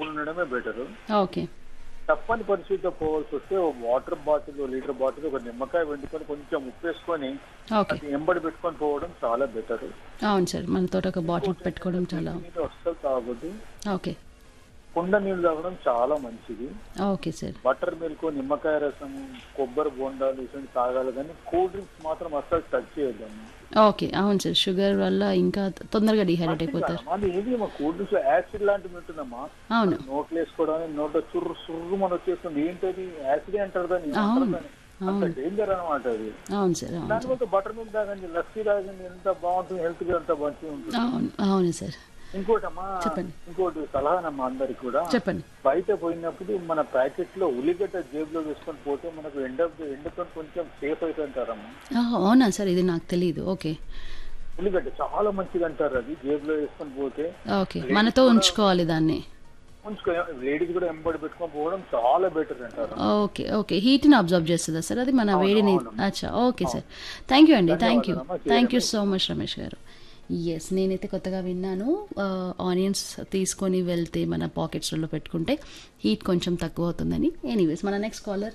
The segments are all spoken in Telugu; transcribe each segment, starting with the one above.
పోకుండా ఉండడమే బెటర్ ఓకే తప్పని పరిస్థితితో పోవాల్సి వస్తే ఒక వాటర్ బాటిల్ లీటర్ బాటిల్ ఒక నిమ్మకాయ వండుకొని కొంచెం ఉప్పు వేసుకొని ఓకే అది ఎంబడి పెట్టుకొని పోవడం చాలా బెటర్ అవును సార్ మనతో ఒక బాటిల్ పెట్టుకోవడం చాలా నీళ్ళు అస్సలు తాగొద్దు ఓకే కుండ నీళ్ళు తాగడం చాలా మంచిది ఓకే సార్ బటర్ మిల్క్ నిమ్మకాయ రసం కొబ్బరి బోండాలు ఇటువంటి తాగాలి కానీ కూల్ డ్రింక్స్ మాత్రం అస్సలు టచ్ చేయొద్దాము ఓకే అవును సార్ షుగర్ వల్ల ఇంకా తొందరగా డిహైడ్రేట్ అయిపోతారు అది ఏది మా కూల్ డ్రింక్స్ యాసిడ్ లాంటివి ఉంటుందమ్మా అవును నోట్లు వేసుకోవడానికి నోట్లో చుర్రు సుర్రు మన వచ్చేస్తుంది ఏంటది యాసిడ్ అంటారు దాన్ని అవును. అంటారు దాన్ని. అంత డేంజర్ అనమాట అది అవును సార్ అవును దాని వల్ల బటర్ మిల్క్ తాగండి లస్సీ తాగండి ఎంత బాగుంటుంది హెల్త్ గా ఎంత మంచిగా ఉంటుంది అవును అవును సార్ ఇంకోటమ్మా చెప్పండి. ఇంకోటి సలహానమ్మా అందరికి కూడా చెప్పండి బయట పోయినప్పుడు మన ప్యాకెట్ లో ఉల్లిగడ్డ జేబులో వేసుకొని పోతే మనకు ఎండ ఎండతో కొంచెం సేఫ్ అవుతుంటారమ్మా ఆ, అవునా సార్ ఇది నాకు తెలియదు ఓకే ఉల్లిగడ్డ చాలా మంచిది అంటారు అది జేబులో వేసుకొని పోతే ఓకే మనతో ఉంచుకోవాలి దాన్ని ఉంచుకో లేడీస్ కూడా ఎంబడి పెట్టుకొని పోవడం చాలా బెటర్ అంటారు ఓకే ఓకే హీట్ని అబ్జర్వ్ చేస్తుందా సార్ అది మన వేడిని అచ్చా ఓకే సార్ థ్యాంక్ యూ అండి thank you thank you so much Ramesh garu yes నేనైతే కొత్తగా విన్నాను ఆనియన్స్ తీసుకొని వెళ్తే మన పాకెట్స్లో పెట్టుకుంటే హీట్ కొంచెం తక్కువ అవుతుందని ఎనీవేస్ మన next caller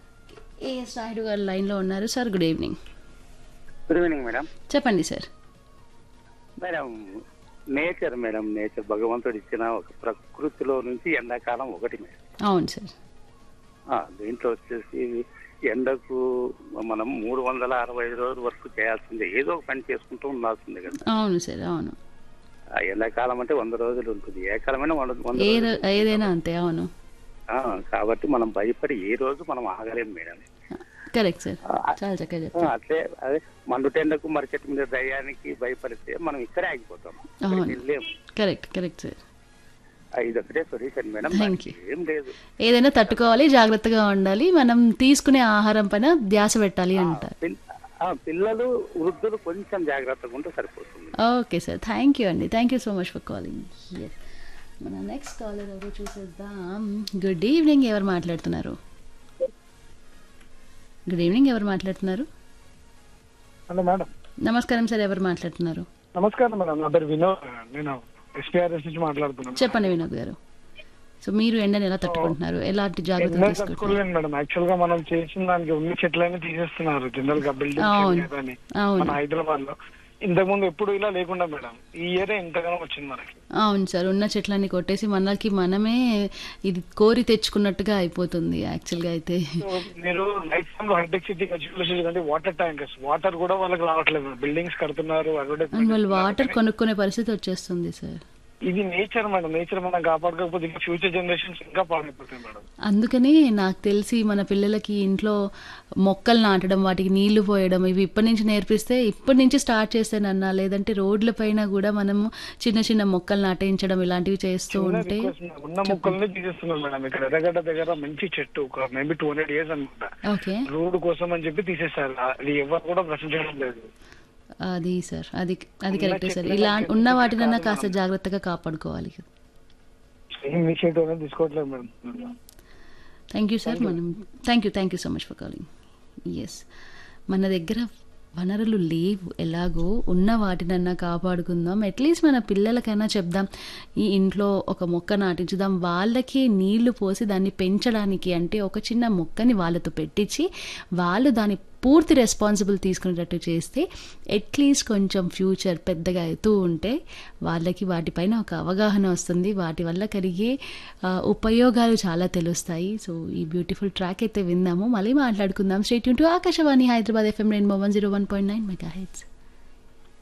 as Naidu garu లైన్లో ఉన్నారు sir good evening good evening madam చెప్పండి sir madam nature madam nature భగవంతుడు ఇచ్చిన ఒక ప్రకృతిలో నుంచి ఎండాకాలం ఒకటి మేడం అవును సార్ ఆ, దీంట్లో వచ్చేసి ఎండకు మనం మూడు వందల అరవై ఐదు రోజుల వరకు చేయాల్సిందే ఏదో ఒక పని చేసుకుంటూ ఉండాల్సిందే కదా అవును సార్ అవును ఆ ఎండాకాలం అంటే వంద రోజులు ఉంటుంది ఏ కాలమైనా వంద వంద ఏ రోజులు. రో- ఏదైనా అంతే అవును ఆ, కాబట్టి మనం భయపడి ఏ రోజు మనం ఆగలేం మేడం కరెక్ట్ సార్ చాలా చక్కగా ఆ, చెప్తారు అట్లే అదే మండుటెండకు మరిచెట్టు మీద దయ్యానికి భయపడితే మనం ఇక్కడే ఆగిపోతాం అవును. ఇక్కడికి వెళ్ళలేం కరెక్ట్ కరెక్ట్ సార్ ఆ, ఇదొకటే సొల్యూషన్ మేడం Thank దానికి ఏం లేదు ఏదైనా తట్టుకోవాలి జాగ్రత్తగా ఉండాలి మనం తీసుకునే ఆహారం పైన ధ్యాస పెట్టాలి అంటారు పిల్- ఆ, పిల్లలు వృద్ధులు కొంచెం జాగ్రత్తగా ఉంటే సరిపోతుంది ఓకే సార్ థ్యాంక్ యూ అండి thank you so much for calling yes మన నెక్స్ట్ కాలర్ ఎవరో చూసేద్దాం గుడ్ ఈవినింగ్ ఎవరు మాట్లాడుతున్నారు గుడ్ ఈవినింగ్ ఎవరు మాట్లాడుతున్నారు హలో మేడం నమస్కారం సార్ ఎవరు మాట్లాడుతున్నారు నమస్కారం మేడం నా పేరు వినోద్ నేను ఎస్పీఆర్ఎస్ నుంచి మాట్లాడుతున్నాను చెప్పండి వినోద్ గారు సో మీరు ఎండని ఎలా తట్టుకుంటున్నారు ఎలాంటి జాగ్రత్తలు ఎండ తీసుకుంటున్నారు తట్టుకోలేను మేడం యాక్చువల్ గా మనం చేసిన దానికి ఉన్న చెట్లన్నీ తీసేస్తున్నారు జనరల్ గా అవును. బిల్డింగ్ అని అవును. మన హైదరాబాద్ లో ఇంతకు ముందు ఎప్పుడు ఇలా లేకుండా మేడం ఈ ఇయర్ ఇంతగానో వచ్చింది మనకి అవును సార్ ఉన్న చెట్లన్నీ కొట్టేసి మనకి మనమే ఇది కోరి తెచ్చుకున్నట్టుగా అయిపోతుంది యాక్చువల్గా అయితే సో మీరు నైట్ టైం లో హైటెక్ సిటీ సిటీ అంటే వాటర్ ట్యాంకర్స్ వాటర్ కూడా వాళ్ళకి రావట్లేదు బిల్డింగ్స్ కడుతున్నారు అండ్ వాళ్ళు అడ్వర్టైజ్మెంట్ వాటర్ కొనుక్కునే పరిస్థితి వచ్చేస్తుంది సార్ ఇది నేచర్ మేడం నేచర్ మనం కాపాడుకోకపోతే ఇంకా ఫ్యూచర్ జనరేషన్స్ ఇంకా పాడైపోతాయి మేడం అందుకని నాకు తెలిసి మన పిల్లలకి ఇంట్లో మొక్కలు నాటడం వాటికి నీళ్లు పోయడం ఇవి ఇప్పటి నుంచి నేర్పిస్తే ఇప్పటి నుంచి స్టార్ట్ చేస్తేనన్నా లేదంటే రోడ్ల పైన కూడా మనము చిన్న చిన్న మొక్కలు నాటించడం ఇలాంటివి చేస్తూ ఉంటే రిక్వెస్ట్ మేడం. ఉన్న మొక్కలనే తీసేస్తున్నారు మేడం ఇక్కడ ఎర్రగడ్డ దగ్గర మంచి చెట్టు ఒక మేబీ టూ హండ్రెడ్ ఇయర్స్ అనుకుంటా ఓకే రోడ్డు కోసం అని చెప్పి తీసేస్తారు అది ఎవరు కూడా ప్రశ్నించడం లేదు అది సార్ అది అది కరెక్టే సార్ ఇలా ఉన్న వాటినన్నా కాస్త జాగ్రత్తగా కాపాడుకోవాలి ఏం ఇనిషియేటివ్ అనేది తీసుకోవట్లేదు మేడం థ్యాంక్ యూ సార్ మనం thank you thank you so much for calling yes మన దగ్గర వనరులు లేవు ఎలాగో ఉన్న వాటినన్నా కాపాడుకుందాం అట్లీస్ట్ మన పిల్లలకైనా చెప్దాం ఈ ఇంట్లో ఒక మొక్క నాటించుదాం వాళ్ళకి నీళ్లు పోసి దాన్ని పెంచడానికి అంటే ఒక చిన్న మొక్కని వాళ్ళతో పెట్టించి వాళ్ళు దాని పూర్తి రెస్పాన్సిబుల్ తీసుకునేటట్టు చేస్తే అట్లీస్ట్ కొంచెం ఫ్యూచర్ పెద్దగా అవుతూ ఉంటే వాళ్ళకి వాటిపైన ఒక అవగాహన వస్తుంది వాటి వల్ల కలిగే ఆ, ఉపయోగాలు చాలా తెలుస్తాయి సో ఈ బ్యూటిఫుల్ ట్రాక్ అయితే విందాము మళ్ళీ మాట్లాడుకుందాం stay tuned to Akashvani Hyderabad FM rainbow one zero one point nine mega heads